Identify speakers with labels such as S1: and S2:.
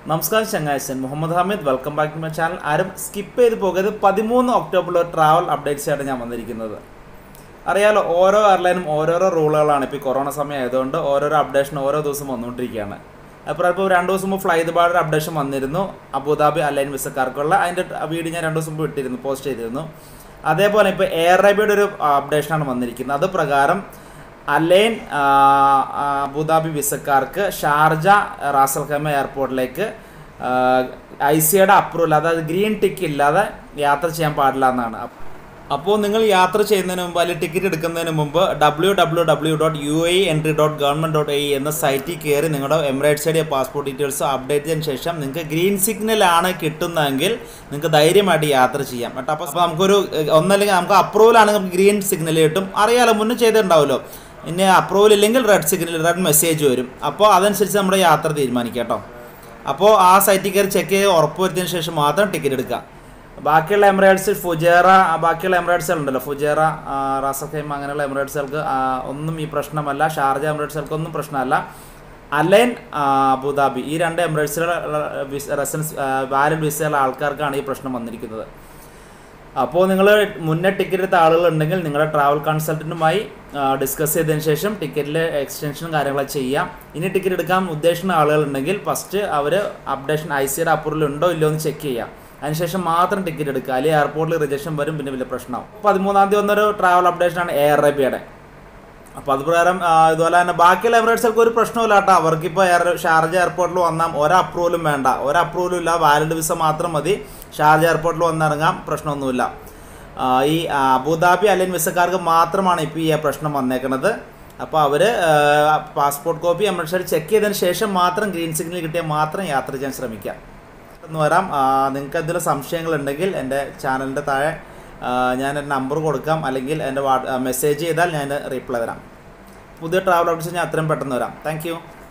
S1: നമസ്കാരം ചങ്ങാഴ്ചൻ Muhammad Hameed welcome back to my channel ആരും സ്കിപ്പ് ചെയ്ത് പോകരുത് പതിമൂന്ന് ഒക്ടോബറിൽ ഒരു ട്രാവൽ അപ്ഡേറ്റ്സ് ആയിട്ട് ഞാൻ വന്നിരിക്കുന്നത് അറിയാലോ ഓരോ എയർലൈനും ഓരോരോ റൂളുകളാണ് ഇപ്പോൾ ഈ കൊറോണ സമയം ആയതുകൊണ്ട് ഓരോരോ അപ്ഡേഷൻ ഓരോ ദിവസം വന്നുകൊണ്ടിരിക്കുകയാണ് അപ്പോൾ ഇപ്പോൾ രണ്ട് ദിവസം മുമ്പ് ഫ്ലൈ ദുബായുടെ അപ്ഡേഷൻ വന്നിരുന്നു അബുദാബി അലൈൻ വിസക്കാർക്കുള്ള അതിൻ്റെ വീഡിയോ ഞാൻ രണ്ട് ദിവസം മുമ്പ് ഇട്ടിരുന്നു പോസ്റ്റ് ചെയ്തിരുന്നു അതേപോലെ ഇപ്പോൾ എയർ അറേബ്യയുടെ ഒരു അപ്ഡേഷനാണ് വന്നിരിക്കുന്നത് അത് പ്രകാരം അലൈൻ ആ, ആ, അബുദാബി വിസക്കാർക്ക് ഷാർജ റാസൽ ഖൈമ എയർപോർട്ടിലേക്ക് ഐ സിയുടെ അപ്രൂവൽ അതായത് ഗ്രീൻ ടിക്ക് ഇല്ലാതെ യാത്ര ചെയ്യാൻ പാടില്ല എന്നാണ് അപ്പോൾ നിങ്ങൾ യാത്ര ചെയ്യുന്നതിന് മുമ്പ് അല്ലെങ്കിൽ ടിക്കറ്റ് എടുക്കുന്നതിന് മുമ്പ് W W W dot U A entry dot government dot A എന്ന സൈറ്റിൽ കയറി നിങ്ങളുടെ എമിറേറ്റ്സ് ഐഡിയ പാസ്പോർട്ട് ഡീറ്റെയിൽസ് അപ്ഡേറ്റ് ചെയ്തതിന് ശേഷം നിങ്ങൾക്ക് ഗ്രീൻ സിഗ്നൽ ആണ് കിട്ടുന്നതെങ്കിൽ നിങ്ങൾക്ക് ധൈര്യമായിട്ട് യാത്ര ചെയ്യാം കേട്ടോ അപ്പോൾ അപ്പോൾ നമുക്കൊരു ഏഹ്, ഒന്നല്ലെങ്കിൽ നമുക്ക് അപ്രൂവൽ ആണെങ്കിൽ ഗ്രീൻ സിഗ്നൽ കിട്ടും അറിയാലോ മുന്നേ ചെയ്തിട്ടുണ്ടാവുമല്ലോ ഇനി അപ്രൂവൽ ഇല്ലെങ്കിൽ റെഡ് സിഗ്നൽ റെഡ് മെസ്സേജ് വരും അപ്പോൾ അതനുസരിച്ച് നമ്മുടെ യാത്ര തീരുമാനിക്കാം കേട്ടോ അപ്പോൾ ആ സൈറ്റിൽ കയറി ചെക്ക് ചെയ്ത് ഉറപ്പ് വരുത്തിയതിന് ശേഷം മാത്രം ടിക്കറ്റ് എടുക്കുക ബാക്കിയുള്ള എമിറേറ്റ്സ് ഫുജേറ ആ, ബാക്കിയുള്ള എമിറേറ്റ്സുകൾ ഉണ്ടല്ലോ ഫുജേറ ആ, റാസഖൈം അങ്ങനെയുള്ള എമിറേറ്റ്സുകൾക്ക് ആ, ഒന്നും ഈ പ്രശ്നമല്ല ഷാർജ എമിറേറ്റ്സുകൾക്ക് ഒന്നും പ്രശ്നമല്ല അലൈൻ ആ, അബുദാബി ഈ രണ്ട് എമിറേറ്റ്സിലെ റെസിഡൻസ് വാലിഡ് വിസയുള്ള ആൾക്കാർക്കാണ് ഈ പ്രശ്നം വന്നിരിക്കുന്നത് അപ്പോൾ നിങ്ങൾ മുന്നേ ടിക്കറ്റ് എടുത്ത ആളുകളുണ്ടെങ്കിൽ നിങ്ങളുടെ ട്രാവൽ കൺസൾട്ടൻറ്റുമായി ഡിസ്കസ് ചെയ്തതിന് ശേഷം ടിക്കറ്റിൽ എക്സ്റ്റൻഷനും കാര്യങ്ങളൊക്കെ ചെയ്യാം ഇനി ടിക്കറ്റ് എടുക്കാൻ ഉദ്ദേശിക്കുന്ന ആളുകളുണ്ടെങ്കിൽ ഫസ്റ്റ് അവർ അപ്ഡേഷൻ ഐ സിയുടെ അപ്രൂവൽ ഉണ്ടോ ഇല്ലയോ എന്ന് ചെക്ക് ചെയ്യാം അതിനുശേഷം മാത്രം ടിക്കറ്റ് എടുക്കുക അല്ലെങ്കിൽ എയർപോർട്ടിൽ റിജക്ഷൻ വരും പിന്നെ വലിയ പ്രശ്നമാവും പതിമൂന്നാം തീയതി വന്നൊരു ട്രാവൽ അപ്ഡേഷനാണ് എയർ അറേബ്യയുടെ അപ്പോൾ അത് പ്രകാരം ആ, ഇതുപോലെ തന്നെ ബാക്കിയുള്ള എമിറേറ്റ്സുകൾക്ക് ഒരു പ്രശ്നമില്ല കേട്ടോ അവർക്കിപ്പോൾ എയർ ഷാർജ എയർപോർട്ടിൽ വന്നാൽ ഒരു അപ്രൂവലും വേണ്ട ഒരു അപ്രൂവലും ഇല്ല വാലിഡ് വിസ മാത്രം മതി ഷാർജ എയർപോർട്ടിൽ വന്നിറങ്ങാം പ്രശ്നമൊന്നുമില്ല ആ, ഈ ആ, അബുദാബി അല്ലെങ്കിൽ വിസക്കാർക്ക് മാത്രമാണ് ഇപ്പോൾ ഈ പ്രശ്നം വന്നേക്കുന്നത് അപ്പോൾ അവർ പാസ്പോർട്ട് കോപ്പി എമിറേറ്റ്സിൽ ചെക്ക് ചെയ്തതിന് ശേഷം മാത്രം ഗ്രീൻ സിഗ്നൽ കിട്ടിയാൽ മാത്രം യാത്ര ചെയ്യാൻ ശ്രമിക്കാം എന്ന് വരാം നിങ്ങൾക്ക് എന്തെങ്കിലും സംശയങ്ങളുണ്ടെങ്കിൽ എൻ്റെ ചാനലിൻ്റെ താഴെ ആ, ഞാൻ എൻ്റെ നമ്പർ കൊടുക്കാം അല്ലെങ്കിൽ എൻ്റെ വാ മെസ്സേജ് ചെയ്താൽ ഞാൻ റിപ്ലൈ തരാം പുതിയ ട്രാവൽ ഓപ്ഷൻ ഞാൻ അത്രയും പെട്ടെന്ന് വരാം താങ്ക്